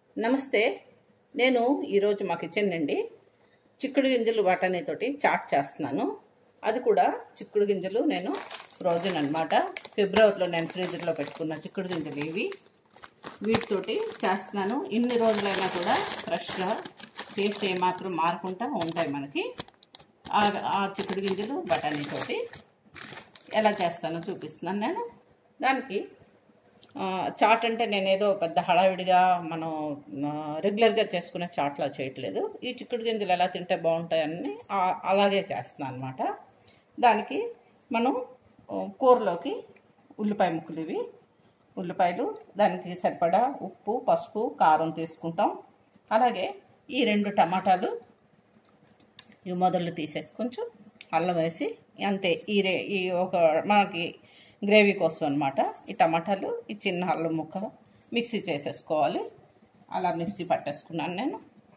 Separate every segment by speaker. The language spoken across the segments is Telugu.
Speaker 1: నమస్తే నేను ఈరోజు మా కిచెన్ నుండి చిక్కుడు గింజలు వాటనేతోటి చాట్ చేస్తున్నాను అది కూడా చిక్కుడు గింజలు నేను ఫ్రోజన్ అనమాట ఫిబ్రవరిలో నేను ఫ్రీజర్లో పెట్టుకున్న చిక్కుడు గింజలు ఇవి వీటితోటి చేస్తున్నాను ఇన్ని రోజులైనా కూడా ఫ్రెష్గా టేస్ట్ ఏమాత్రం మారకుండా ఉంటాయి మనకి ఆ- ఆ చిక్కుడు గింజలు బఠానీతోటి ఎలా చేస్తానో చూపిస్తున్నాను నేను దానికి ఆ, చాట్ అంటే నేను ఏదో పెద్ద హడావిడిగా మనం ఆ, రెగ్యులర్గా చేసుకునే చాట్లా చేయట్లేదు ఈ చిక్కుడు గింజలు ఎలా తింటే బాగుంటాయని ఆ- అలాగే చేస్తున్నాను అనమాట దానికి మనం ఆ, కూరలోకి ఉల్లిపాయ ముక్కలు ఇవి ఉల్లిపాయలు దానికి సరిపడా ఉప్పు పసుపు కారం తీసుకుంటాం అలాగే ఈ రెండు టమాటాలు ఇవి మొదళ్ళు తీసేసి కొంచెం అల్లం వేసి అంతే ఈ రే ఈ ఒక మనకి గ్రేవీ కోసం అనమాట ఈ టమాటాలు ఈ చిన్న అల్లం ముక్క మిక్సీ చేసేసుకోవాలి అలా మిక్సీ పట్టేసుకున్నాను నేను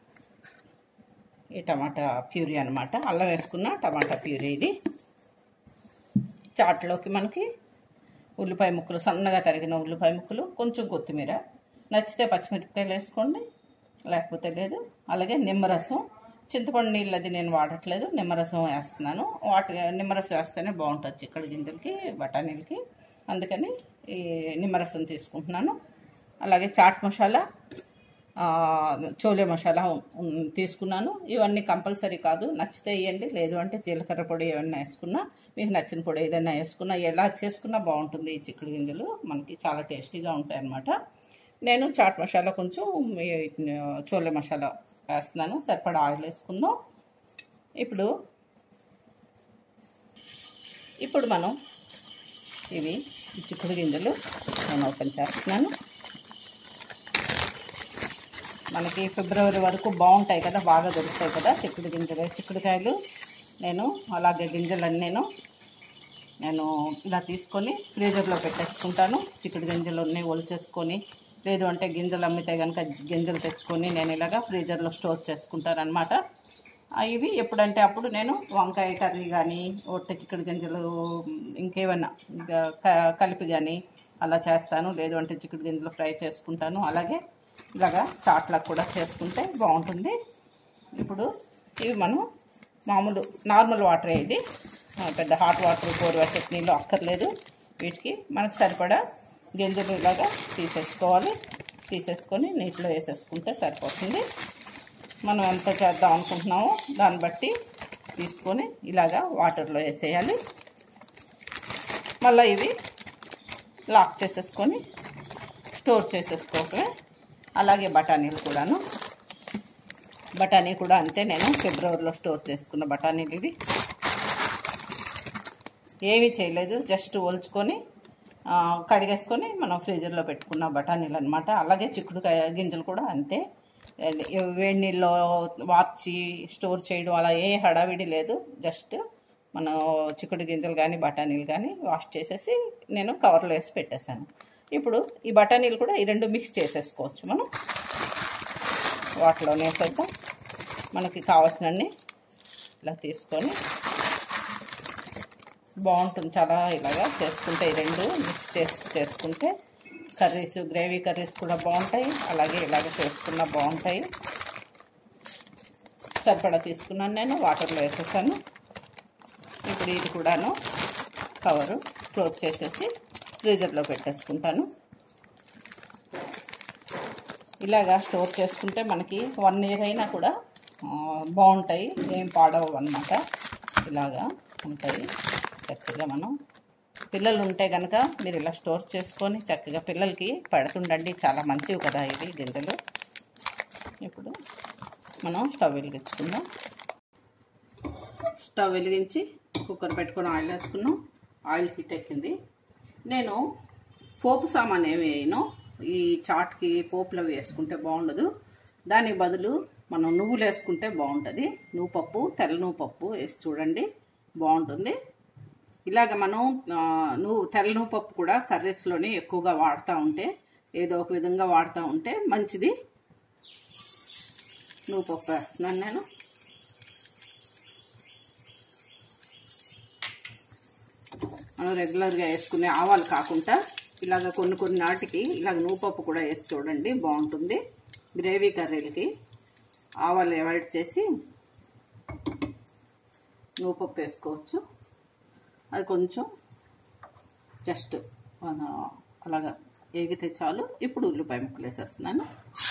Speaker 1: ఈ టమాటా ప్యూరీ అనమాట అల్లం వేసుకున్న టమాటా ప్యూరీ ఇది చాట్లోకి మనకి ఉల్లిపాయ ముక్కలు సన్నగా తరిగిన ఉల్లిపాయ ముక్కలు కొంచెం కొత్తిమీర నచ్చితే పచ్చిమిరపకాయలు వేసుకోండి లేకపోతే లేదు అలాగే నిమ్మరసం చింతపండు నీళ్ళు అది నేను వాడట్లేదు నిమ్మరసం వేస్తున్నాను వాటి నిమ్మరసం వేస్తేనే బాగుంటుంది చిక్కడి గింజలకి బఠానీలకి అందుకని ఈ నిమ్మరసం తీసుకుంటున్నాను అలాగే చాట్ మసాలా ఆ, చోలే మసాలా ఉం- తీసుకున్నాను ఇవన్నీ కంపల్సరీ కాదు నచ్చితే వేయండి లేదు అంటే జీలకర్ర పొడి ఏమన్నా వేసుకున్నా మీకు నచ్చిన పొడి ఏదైనా వేసుకున్నా ఎలా చేసుకున్నా బాగుంటుంది ఈ చిక్కుడు గింజలు మనకి చాలా టేస్టీగా ఉంటాయి అన్నమాట నేను చాట్ మసాలా కొంచెం ఈ, చోలే మసాలా వేస్తున్నాను సరిపడా ఆయిల్ వేసుకుందాం ఇప్పుడు ఇప్పుడు మనం ఇవి ఈ చిక్కుడు గింజలు నేను ఓపెన్ చేస్తున్నాను మనకి ఫిబ్రవరి వరకు బాగుంటాయి కదా బాగా దొరుకుతాయి కదా చిక్కుడు గింజలు చిక్కుడుకాయలు నేను అలాగే గింజలన్నీ నేను నేను ఇలా తీసుకొని ఫ్రీజర్లో పెట్టేసుకుంటాను చిక్కుడు గింజలన్నీ ఒలిచేసుకొని లేదు అంటే గింజలు అమ్మితే కనుక గింజలు తెచ్చుకొని నేను ఇలాగా ఫ్రీజర్లో స్టోర్ చేసుకుంటాను అనమాట ఇవి ఎప్పుడంటే అప్పుడు నేను వంకాయ కర్రీ కానీ ఒట్టి చిక్కుడు గింజలు ఇంకేమన్నా ఇంకా క- కలిపి కానీ అలా చేస్తాను లేదు అంటే చిక్కుడు గింజలు ఫ్రై చేసుకుంటాను అలాగే ఇలాగా చాట్లకు కూడా చేసుకుంటే బాగుంటుంది ఇప్పుడు ఇవి మనం మామూలు నార్మల్ వాటరే ఇది ఆ, పెద్ద హాట్ వాటర్ గోరువెచ్చటి నీళ్ళు అక్కర్లేదు వీటికి మనకు సరిపడా గింజలు ఇలాగా తీసేసుకోవాలి తీసేసుకొని నీటిలో వేసేసుకుంటే సరిపోతుంది మనం ఎంత చేద్దాం అనుకుంటున్నామో దాన్ని బట్టి తీసుకొని ఇలాగా వాటర్లో వేసేయాలి మళ్ళీ ఇవి లాక్ చేసేసుకొని స్టోర్ చేసేసుకోవటమే అలాగే బఠానీలు కూడాను బఠానీ కూడా అంతే నేను ఫిబ్రవరిలో స్టోర్ చేసుకున్న బఠానీలు ఇవి ఏమీ చేయలేదు జస్ట్ ఒలుచుకొని ఆ, కడిగేసుకొని మనం ఫ్రీజర్లో పెట్టుకున్న బఠానీలు అనమాట అలాగే చిక్కుడుకాయ గింజలు కూడా అంతే అది వేడి నీళ్ళలో వార్చి స్టోర్ చేయడం అలా ఏ హడావిడి లేదు జస్ట్ మనం చిక్కుడు గింజలు కానీ బఠానీలు కానీ వాష్ చేసేసి నేను కవర్లో వేసి పెట్టేశాను ఇప్పుడు ఈ బఠానీలు కూడా ఈ రెండు మిక్స్ చేసేసుకోవచ్చు మనం వాటిలో వేసేద్దాం మనకి కావాల్సినన్ని ఇలా తీసుకొని బాగుంటుంది చాలా ఇలాగా చేసుకుంటే ఈ రెండు మిక్స్ చేసి చేసుకుంటే కర్రీస్ గ్రేవీ కర్రీస్ కూడా బాగుంటాయి అలాగే ఇలాగ చేసుకున్న బాగుంటాయి సరిపడా తీసుకున్నాను నేను వాటర్లో వేసేసాను ఇప్పుడు ఇది కూడాను కవరు క్లోజ్ చేసేసి ఫ్రీజర్లో పెట్టేసుకుంటాను ఇలాగా స్టోర్ చేసుకుంటే మనకి వన్ ఇయర్ అయినా కూడా ఆ, బాగుంటాయి ఏం పాడవు అన్నమాట ఇలాగా ఉంటాయి చక్కగా మనం పిల్లలు ఉంటే కనుక మీరు ఇలా స్టోర్ చేసుకొని చక్కగా పిల్లలకి పెడుతుండండి చాలా మంచివి కదా ఇవి గింజలు ఇప్పుడు మనం స్టవ్ వెలిగించుకుందాం స్టవ్ వెలిగించి కుక్కర్ పెట్టుకొని ఆయిల్ వేసుకున్నాం ఆయిల్ హీట్ ఎక్కింది నేను పోపు సామాన్ ఏమి వేయను ఈ చాట్కి పోపులు అవి వేసుకుంటే బాగుండదు దానికి బదులు మనం నువ్వులు వేసుకుంటే బాగుంటుంది నువ్వు పప్పు తెల్ల నువ్వు పప్పు వేసి చూడండి బాగుంటుంది ఇలాగ మనం ఆ, నువ్వు తెల్ల నువ్వు పప్పు కూడా కర్రీస్లోనే ఎక్కువగా వాడుతూ ఉంటే ఏదో ఒక విధంగా వాడుతూ ఉంటే మంచిది నువ్వు పప్పు వేస్తున్నాను నేను మనం రెగ్యులర్గా వేసుకునే ఆవాలు కాకుండా ఇలాగ కొన్ని కొన్ని నాటికి ఇలాగ నూపప్పు కూడా వేసి చూడండి బాగుంటుంది గ్రేవీ కర్రీలకి ఆవాలు అవాయిడ్ చేసి నువ్వుపప్పు వేసుకోవచ్చు అది కొంచెం జస్ట్ మన అలాగా ఏగితే చాలు ఇప్పుడు ఉల్లిపాయ ముక్కలు వేసేస్తున్నాను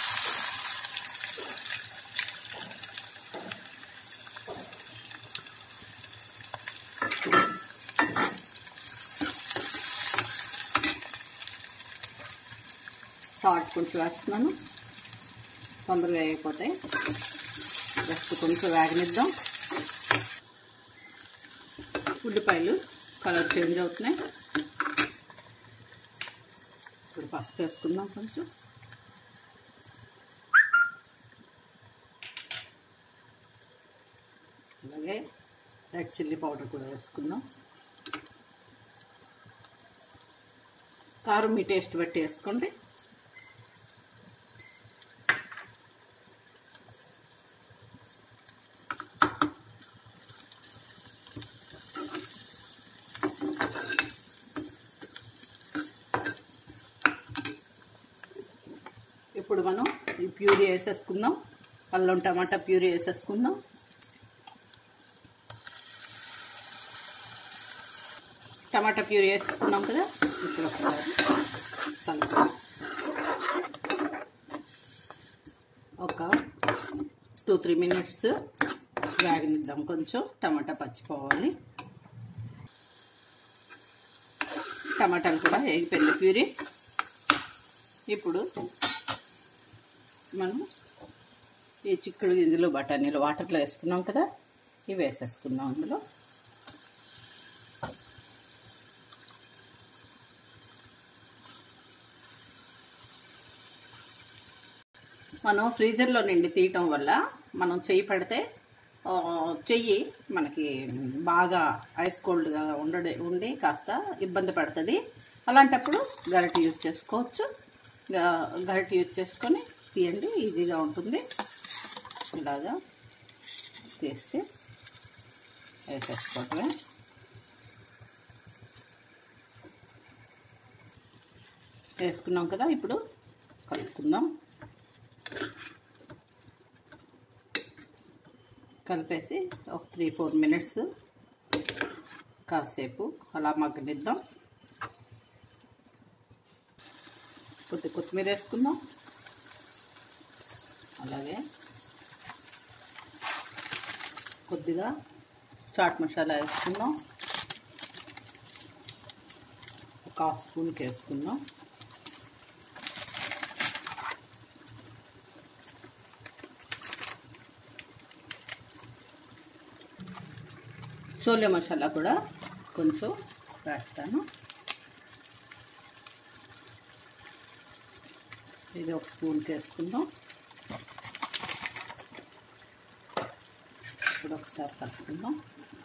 Speaker 1: సాల్ట్ కొంచెం వేస్తున్నాను తొందరగా అయిపోతాయి జస్ట్ కొంచెం వేగనిద్దాం ఉల్లిపాయలు కలర్ చేంజ్ అవుతున్నాయి ఇప్పుడు పసుపు వేసుకుందాం కొంచెం అలాగే రెడ్ చిల్లీ పౌడర్ కూడా వేసుకుందాం కారం మీ టేస్ట్ బట్టి వేసుకోండి ఇప్పుడు మనం ఈ ప్యూరీ వేసేసుకుందాం అల్లం టమాటా ప్యూరీ వేసేసుకుందాం టమాటా ప్యూరీ వేసుకున్నాం కదా ఇప్పుడు ఒకసారి కలుపుదాం ఒక టూ త్రీ మినిట్స్ వేగనిద్దాం కొంచెం టమాటా పచ్చిపోవాలి టమాటాలు కూడా వేగిపోయింది ప్యూరీ ఇప్పుడు మనం ఈ చిక్కుడు గింజలు బఠానీలు వాటర్లో వేసుకున్నాం కదా ఇవి వేసేసుకున్నాం అందులో మనం ఫ్రీజర్లో నుండి తీయటం వల్ల మనం చెయ్యి పెడితే ఆ, చెయ్యి మనకి బాగా ఐస్ కోల్డ్గా ఉండడే ఉండి కాస్త ఇబ్బంది పడుతుంది అలాంటప్పుడు గరిటె యూజ్ చేసుకోవచ్చు గ- గరిటె యూజ్ చేసుకొని తీయండి ఈజీగా ఉంటుంది ఇలాగా తీసి వేసేసుకోవటమే వేసుకున్నాం కదా ఇప్పుడు కలుపుకుందాం కలిపేసి ఒక త్రీ ఫోర్ మినిట్స్ కాసేపు అలా మగ్గనిద్దాం కొద్ది కొత్తిమీర వేసుకుందాం అలాగే కొద్దిగా చాట్ మసాలా వేసుకుందాం ఒక హాఫ్ స్పూన్కి వేసుకుందాం చోలే మసాలా కూడా కొంచెం వేస్తాను ఇది ఒక స్పూన్కి వేసుకుందాం ఇప్పుడు ఒకసారి కలుపుకుందాం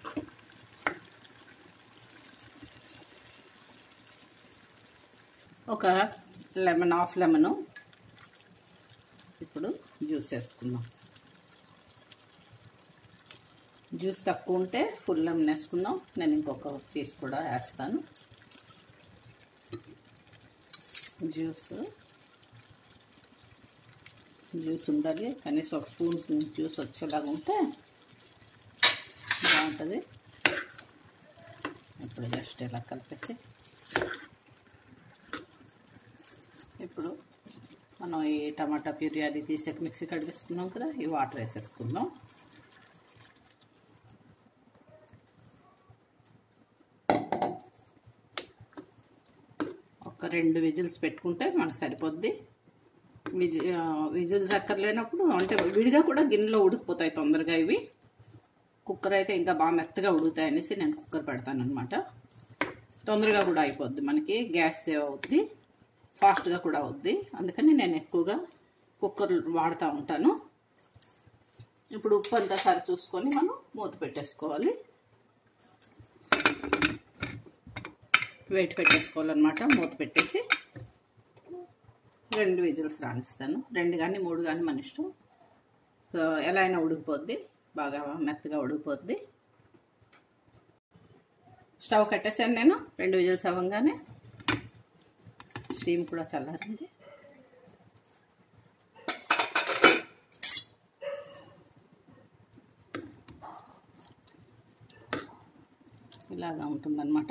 Speaker 1: ఒక లెమన్ హాఫ్ లెమను ఇప్పుడు జ్యూస్ వేసుకుందాం జ్యూస్ తక్కువ ఉంటే ఫుల్ లెమన్ వేసుకుందాం నేను ఇంకొక పీస్ కూడా వేస్తాను జ్యూస్ జ్యూస్ ఉండాలి కనీసం ఒక స్పూన్ జ్యూస్ వచ్చేలాగా ఉంటే బాగుంటుంది ఇప్పుడు జస్ట్ ఇలా కలిపేసి ఇప్పుడు మనం ఈ టమాటా ప్యూరీ అది తీసాక మిక్సీ కడిగేసుకున్నాం కదా ఈ వాటర్ వేసేసుకుందాం ఒక రెండు విజిల్స్ పెట్టుకుంటే మనకు సరిపోద్ది విజి విజిల్స్ అక్కర్లేనప్పుడు అంటే విడిగా కూడా గిన్నెలో ఉడికిపోతాయి తొందరగా ఇవి కుక్కర్ అయితే ఇంకా బాగా మెత్తగా ఉడుకుతాయి అనేసి నేను కుక్కర్ పెడతాను అనమాట తొందరగా కూడా అయిపోద్ది మనకి గ్యాస్ సేవ్ అవుద్ది ఫాస్ట్గా కూడా అవుద్ది అందుకని నేను ఎక్కువగా కుక్కర్ వాడుతూ ఉంటాను ఇప్పుడు ఉప్పు అంతా సరి చూసుకొని మనం మూత పెట్టేసుకోవాలి వెయిట్ పెట్టేసుకోవాలన్నమాట మూత పెట్టేసి రెండు విజిల్స్ రాణిస్తాను రెండు కానీ మూడు కానీ మన ఇష్టం సో ఎలా అయినా ఉడికిపోద్ది బాగా మెత్తగా ఉడికిపోద్ది స్టవ్ కట్టేసాను నేను రెండు విజిల్స్ అవ్వగానే స్టీమ్ కూడా చల్లారింది ఇలాగా ఉంటుందన్నమాట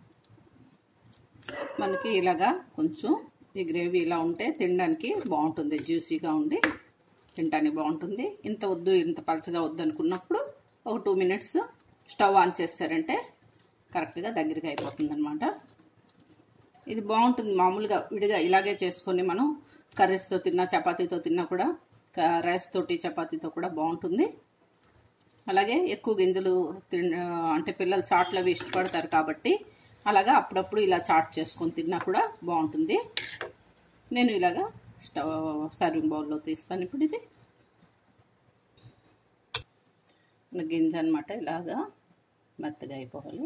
Speaker 1: మనకి ఇలాగా కొంచెం ఈ గ్రేవీ ఇలా ఉంటే తినడానికి బాగుంటుంది జ్యూసీగా ఉండి తినడానికి బాగుంటుంది ఇంత వద్దు ఇంత పలచగా వద్దు అనుకున్నప్పుడు ఒక టూ మినిట్స్ స్టవ్ ఆన్ చేస్తారంటే కరెక్ట్గా దగ్గరికి అయిపోతుంది అనమాట ఇది బాగుంటుంది మామూలుగా విడిగా ఇలాగే చేసుకొని మనం కర్రీస్తో తిన్నా చపాతీతో తిన్నా కూడా క- రైస్ తోటి చపాతీతో కూడా బాగుంటుంది అలాగే ఎక్కువ గింజలు తిన అంటే పిల్లలు చాట్లు అవి ఇష్టపడతారు కాబట్టి అలాగా అప్పుడప్పుడు ఇలా చాట్ చేసుకొని తిన్నా కూడా బాగుంటుంది నేను ఇలాగా స్టవ్ సర్వింగ్ బౌల్లో తీస్తాను ఇప్పుడు ఇది మన గింజ అనమాట ఇలాగా మెత్తగా అయిపోవాలి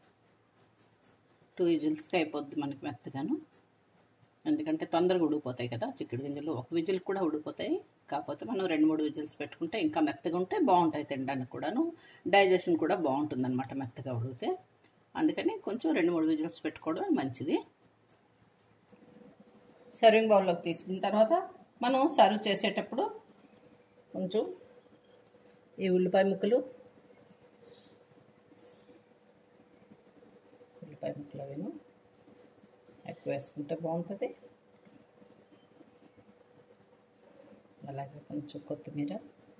Speaker 1: టూ విజిల్స్కి అయిపోద్ది మనకి మెత్తగాను ఎందుకంటే తొందరగా ఉడికిపోతాయి కదా చిక్కుడు గింజలు ఒక విజిల్ కూడా ఉడికిపోతాయి కాకపోతే మనం రెండు మూడు విజిల్స్ పెట్టుకుంటే ఇంకా మెత్తగా ఉంటే బాగుంటాయి తినడానికి కూడాను డైజెషన్ కూడా బాగుంటుంది అనమాట మెత్తగా ఉడికితే అందుకని కొంచెం రెండు మూడు విజిల్స్ పెట్టుకోవడం మంచిది సర్వింగ్ బౌల్లోకి తీసుకున్న తర్వాత మనం సర్వ్ చేసేటప్పుడు కొంచెం ఈ ఉల్లిపాయ ముక్కలు ఉల్లిపాయ ముక్కలు అవిను ఎక్కువ వేసుకుంటే బాగుంటుంది అలాగే కొంచెం కొత్తిమీర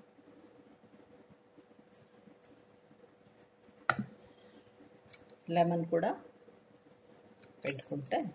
Speaker 1: లెమన్ కూడా పెట్టుకుంటే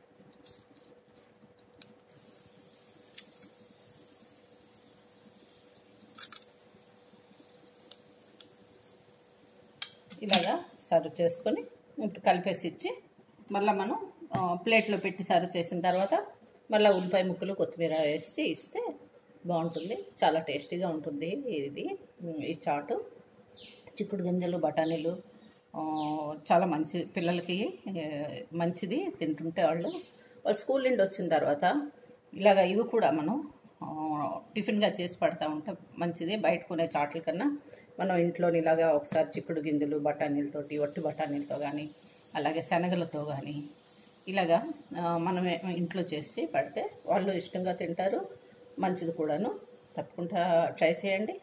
Speaker 1: ఇలాగా సర్వ్ చేసుకొని ఇప్పుడు కలిపేసి ఇచ్చి మళ్ళీ మనం ఆ, ప్లేట్లో పెట్టి సర్వ్ చేసిన తర్వాత మళ్ళీ ఉల్లిపాయ ముక్కలు కొత్తిమీర వేసి ఇస్తే బాగుంటుంది చాలా టేస్టీగా ఉంటుంది ఇది ఉమ్, ఈ చాటు చిక్కుడు గింజలు బఠానీలు ఆ, చాలా మంచి పిల్లలకి ఏ, మంచిది తింటుంటే వాళ్ళు వాళ్ళు స్కూల్ నుండి వచ్చిన తర్వాత ఇలాగ ఇవి కూడా మనం ఆ, టిఫిన్గా చేసి పడతా ఉంటే మంచిది బయట కొనే చాట్ల కన్నా మనం ఇంట్లోని ఇలాగా ఒకసారి చిక్కుడు గింజలు బఠానీలతోటి ఒట్టి బఠానీలతో కానీ అలాగే శనగలతో కానీ ఇలాగా ఆ, మనమే ఇంట్లో చేసి పెడితే వాళ్ళు ఇష్టంగా తింటారు మంచిది కూడాను తప్పకుండా ట్రై చేయండి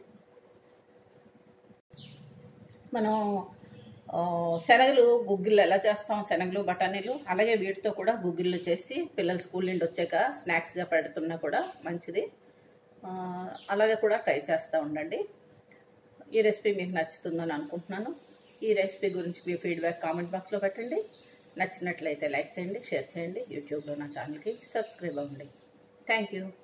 Speaker 1: మనం ఆ, శనగలు గుగ్గిళ్ళు ఎలా చేస్తాం శనగలు బఠానీలు అలాగే వీటితో కూడా గుగ్గిళ్ళు చేసి పిల్లలు స్కూల్ నుండి వచ్చాక స్నాక్స్గా పెడుతున్నా కూడా మంచిది ఆ, అలాగే కూడా ట్రై చేస్తూ ఉండండి ఈ రెసిపీ మీకు నచ్చుతుందని అనుకుంటున్నాను ఈ రెసిపీ గురించి మీ ఫీడ్బ్యాక్ కామెంట్ బాక్స్లో పెట్టండి నచ్చినట్లయితే లైక్ చేయండి షేర్ చేయండి యూట్యూబ్లో నా ఛానల్కి సబ్స్క్రైబ్ అవ్వండి థ్యాంక్ యూ